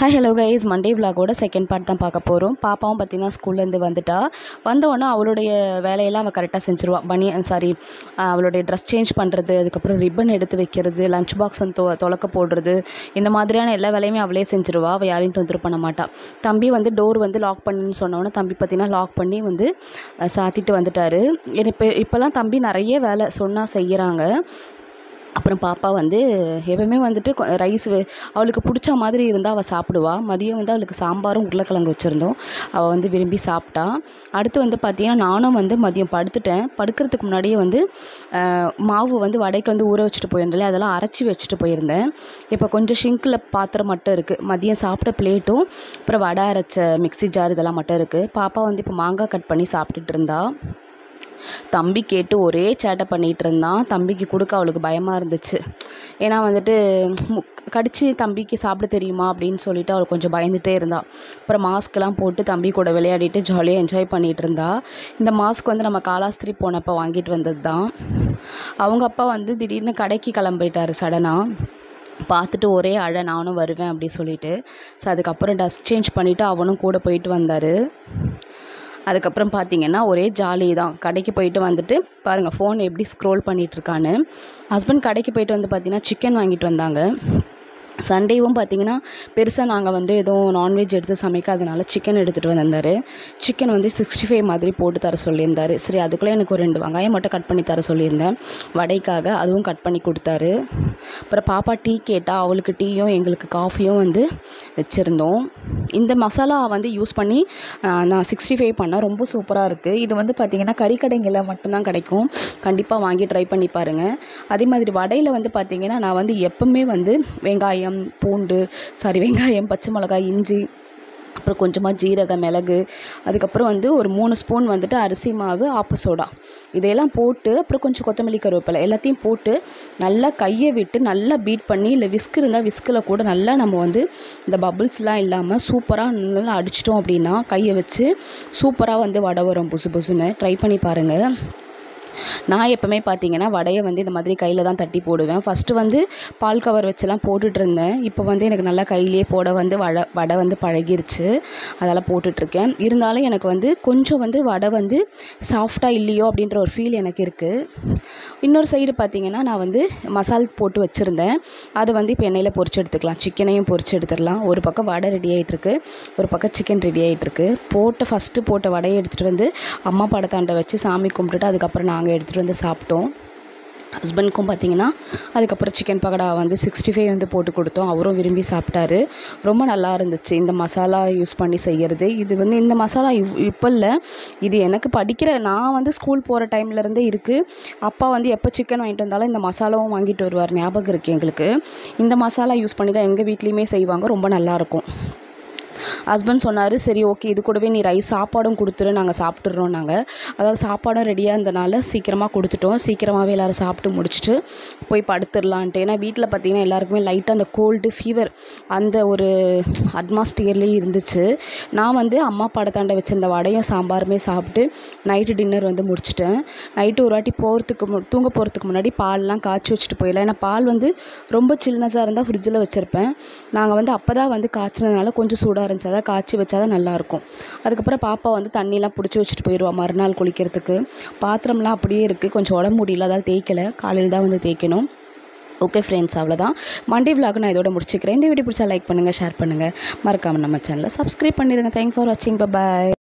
hi hello guys Monday விலாகோட second part தான் பார்க்க போகிறோம் பாப்பாவும் பார்த்தீங்கன்னா ஸ்கூல்லேருந்து வந்துட்டா வந்தோடனே அவளுடைய வேலையெல்லாம் அவள் கரெக்டாக செஞ்சுருவா பனி சாரி அவளுடைய ட்ரெஸ் சேஞ்ச் பண்ணுறது அதுக்கப்புறம் ரிப்பன் எடுத்து வைக்கிறது லஞ்ச் பாக்ஸ் வந்து தொ தொலைக்க போடுறது இந்த மாதிரியான எல்லா வேலையுமே அவளே செஞ்சுருவா அவள் யாரையும் தொந்தரவு பண்ண மாட்டா தம்பி வந்து டோர் வந்து லாக் பண்ணுன்னு சொன்னோன்னே தம்பி பார்த்தீங்கன்னா லாக் பண்ணி வந்து அஹ், சாத்திட்டு வந்துட்டாரு இப்போ இப்போல்லாம் தம்பி நிறைய வேலை சொன்னால் செய்கிறாங்க அப்புறம் பாப்பா வந்து எப்பவுமே வந்துட்டு ரைஸ் அவளுக்கு பிடிச்ச மாதிரி இருந்தால் அவள் சாப்பிடுவா மதியம் வந்து அவளுக்கு சாம்பாரும் உருளைக்கிழங்கு வச்சுருந்தோம் அவள் வந்து விரும்பி சாப்பிட்டா அடுத்து வந்து பார்த்தீங்கன்னா நானும் வந்து மதியம் படுத்துட்டேன் படுக்கிறதுக்கு முன்னாடியே வந்து அஹ், மாவு வந்து வடைக்கு வந்து ஊற வச்சுட்டு போயிருந்தேன் அதெல்லாம் அரைச்சி வச்சுட்டு போயிருந்தேன் இப்போ கொஞ்சம் ஷிங்கில் பாத்திரம் மட்டும் இருக்குது மதியம் சாப்பிட்ட பிளேட்டும் அப்புறம் வடை அரைச்ச மிக்ஸி ஜார் இதெல்லாம் மட்டும் இருக்குது பாப்பா வந்து இப்போ மாங்காய் கட் பண்ணி சாப்பிட்டுட்டு இருந்தா தம்பி கேட்டு ஒரே சேட்டை பண்ணிகிட்டு இருந்தான் தம்பிக்கு கொடுக்க அவளுக்கு பயமாக இருந்துச்சு ஏன்னா வந்துட்டு மு- கடிச்சு தம்பிக்கு சாப்பிட தெரியுமா அப்படின்னு சொல்லிட்டு அவள் கொஞ்சம் பயந்துட்டே இருந்தா அப்புறம் மாஸ்க்லாம் போட்டு தம்பி கூட விளையாடிட்டு ஜாலியாக என்ஜாய் பண்ணிகிட்டு இருந்தா இந்த மாஸ்க் வந்து நம்ம காலாஸ்திரி போனப்போ வாங்கிட்டு வந்தது தான் அவங்க அப்பா வந்து திடீர்னு கடைக்கு கிளம்பிட்டாரு சடனாக பார்த்துட்டு ஒரே அழ நானும் வருவேன் அப்படி சொல்லிட்டு ஸோ அதுக்கப்புறம் ட்ரெஸ் சேஞ்ச் பண்ணிவிட்டு அவனும் கூட போயிட்டு வந்தார் அதுக்கப்புறம் பார்த்தீங்கன்னா ஒரே ஜாலி தான் கடைக்கு போயிட்டு வந்துட்டு பாருங்கள் ஃபோன் எப்படி ஸ்க்ரோல் பண்ணிகிட்ருக்கான்னு ஹஸ்பண்ட் கடைக்கு போயிட்டு வந்து பார்த்தீங்கன்னா சிக்கன் வாங்கிட்டு வந்தாங்க சண்டேவும் பார்த்தீங்கன்னா பெருசாக நாங்கள் வந்து எதுவும் நான்வெஜ் எடுத்து சமைக்காதனால சிக்கன் எடுத்துகிட்டு வந்திருந்தார் சிக்கன் வந்து சிக்ஸ்டி ஃபைவ் மாதிரி போட்டு தர சொல்லியிருந்தார் சரி அதுக்குள்ளே எனக்கு ஒரு ரெண்டு வெங்காயம் மட்டும் கட் பண்ணி தர சொல்லியிருந்தேன் வடைக்காக அதுவும் கட் பண்ணி கொடுத்தாரு அப்புறம் பாப்பா டீ கேட்டால் அவளுக்கு டீயும் எங்களுக்கு காஃபியும் வந்து வச்சுருந்தோம் இந்த மசாலா வந்து யூஸ் பண்ணி ஆஹ், நான் சிக்ஸ்டி ஃபைவ் பண்ணேன் ரொம்ப சூப்பராக இருக்குது இது வந்து பார்த்திங்கன்னா கறிக்கடைங்களில் மட்டும்தான் கிடைக்கும் கண்டிப்பாக வாங்கி ட்ரை பண்ணி பாருங்கள் அதே மாதிரி வடையில் வந்து பார்த்திங்கன்னா நான் வந்து எப்பவுமே வந்து வெங்காயம் பூண்டு சாரி வெங்காயம் பச்சை மிளகாய் இஞ்சி அப்புறம் கொஞ்சமாக ஜீரகம் மிளகு அதுக்கப்புறம் வந்து ஒரு மூணு ஸ்பூன் வந்துட்டு அரிசி மாவு ஆப்ப சோடா இதையெல்லாம் போட்டு அப்புறம் கொஞ்சம் கொத்தமல்லி கருவேப்பிலை எல்லாத்தையும் போட்டு நல்லா கையை விட்டு நல்லா பீட் பண்ணி இல்லை விஸ்க் இருந்தால் விஸ்கில் கூட நல்லா நம்ம வந்து இந்த பபிள்ஸ்லாம் இல்லாமல் சூப்பராக நல்லா அடிச்சிட்டோம் அப்படின்னா கையை வச்சு சூப்பராக வந்து வடை வரும் புசு புசுன்னு ட்ரை பண்ணி பாருங்கள் நான் எப்போவுமே பார்த்தீங்கன்னா வடையை வந்து இந்த மாதிரி கையில் தான் தட்டி போடுவேன் ஃபஸ்ட்டு வந்து பால் கவர் வச்செல்லாம் போட்டுட்டு இருந்தேன் இப்போ வந்து எனக்கு நல்லா கையிலேயே போட வந்து வடை வடை வந்து பழகிருச்சு அதெல்லாம் போட்டுட்ருக்கேன் இருந்தாலும் எனக்கு வந்து கொஞ்சம் வந்து வடை வந்து சாஃப்டாக இல்லையோ அப்படின்ற ஒரு ஃபீல் எனக்கு இருக்குது இன்னொரு சைடு பார்த்தீங்கன்னா நான் வந்து மசால் போட்டு வச்சுருந்தேன் அதை வந்து இப்போ எண்ணெயில் பொரிச்சு எடுத்துக்கலாம் சிக்கனையும் பொரிச்சு எடுத்துடலாம் ஒரு பக்கம் வடை ரெடி ஆகிட்டுருக்கு ஒரு பக்கம் சிக்கன் ரெடி ஆகிட்டுருக்கு போட்ட ஃபஸ்ட்டு போட்ட வடையை எடுத்துகிட்டு வந்து அம்மா படத்தாண்ட வச்சு சாமி கும்பிட்டுட்டு அதுக்கப்புறம் நாங்கள் எடுத்துகிட்டு வந்து சாப்பிட்டோம் ஹஸ்பண்ட்க்கும் பார்த்தீங்கன்னா அதுக்கப்புறம் சிக்கன் பக்கடா வந்து சிக்ஸ்டி ஃபைவ் வந்து போட்டு கொடுத்தோம் அவரும் விரும்பி சாப்பிட்டாரு ரொம்ப நல்லா இருந்துச்சு இந்த மசாலா யூஸ் பண்ணி செய்கிறது இது வந்து இந்த மசாலா இவ் இப்போ இல்லை இது எனக்கு படிக்கிற நான் வந்து ஸ்கூல் போகிற டைம்லேருந்தே இருக்குது அப்பா வந்து எப்போ சிக்கன் வாங்கிட்டு வந்தாலும் இந்த மசாலாவும் வாங்கிட்டு வருவார் ஞாபகம் இருக்குது எங்களுக்கு இந்த மசாலா யூஸ் பண்ணி தான் எங்கள் வீட்லேயுமே செய்வாங்க ரொம்ப நல்லாயிருக்கும் ஹஸ்பண்ட் சொன்னார் சரி ஓகே இது கூடவே நீ ரைஸ் சாப்பாடும் கொடுத்துரு நாங்கள் சாப்பிட்டுறோம் நாங்கள் அதாவது சாப்பாடும் ரெடியாக இருந்தனால சீக்கிரமாக கொடுத்துட்டோம் சீக்கிரமாகவே எல்லோரும் சாப்பிட்டு முடிச்சுட்டு போய் படுத்துடலான்ட்டு ஏன்னா வீட்டில் பார்த்தீங்கன்னா எல்லாருக்குமே லைட்டாக அந்த கோல்டு ஃபீவர் அந்த ஒரு அட்மாஸ்டியர்லேயே இருந்துச்சு நான் வந்து அம்மா படத்தாண்ட வச்சிருந்த வடையும் சாம்பாருமே சாப்பிட்டு நைட்டு டின்னர் வந்து முடிச்சிட்டேன் நைட்டு ஒரு வாட்டி போகிறதுக்கு மு தூங்க போகிறதுக்கு முன்னாடி பால்லாம் காய்ச்சி வச்சுட்டு போயிடலாம் ஏன்னா பால் வந்து ரொம்ப சில்னஸாக இருந்தால் ஃப்ரிட்ஜில் வச்சுருப்பேன் நாங்கள் வந்து அப்போ தான் வந்து காய்ச்சினதுனால கொஞ்சம் சூடாக இருந்துச்சு அதான் காய்ச்சி வச்சா தான் நல்லாயிருக்கும் அதுக்கப்புறம் பாப்பா வந்து தண்ணியெலாம் பிடிச்சி வச்சுட்டு போயிடுவா மறுநாள் குளிக்கிறதுக்கு பாத்திரம்லாம் அப்படியே இருக்குது கொஞ்சம் உடம்பு முடியல அதாவது தேய்க்கலை காலையில் தான் வந்து தேய்க்கணும் ஓகே ஃப்ரெண்ட்ஸ் அவ்வளோதான் மண்டே vlog நான் இதோட முடிச்சுக்கிறேன் இந்த வீடியோ பிடிச்சா லைக் பண்ணுங்கள் ஷேர் பண்ணுங்கள் மறக்காமல் நம்ம சேனலை சப்ஸ்கிரைப் பண்ணிடுங்க தேங்க்ஸ் ஃபார் வாட்சிங் பாய்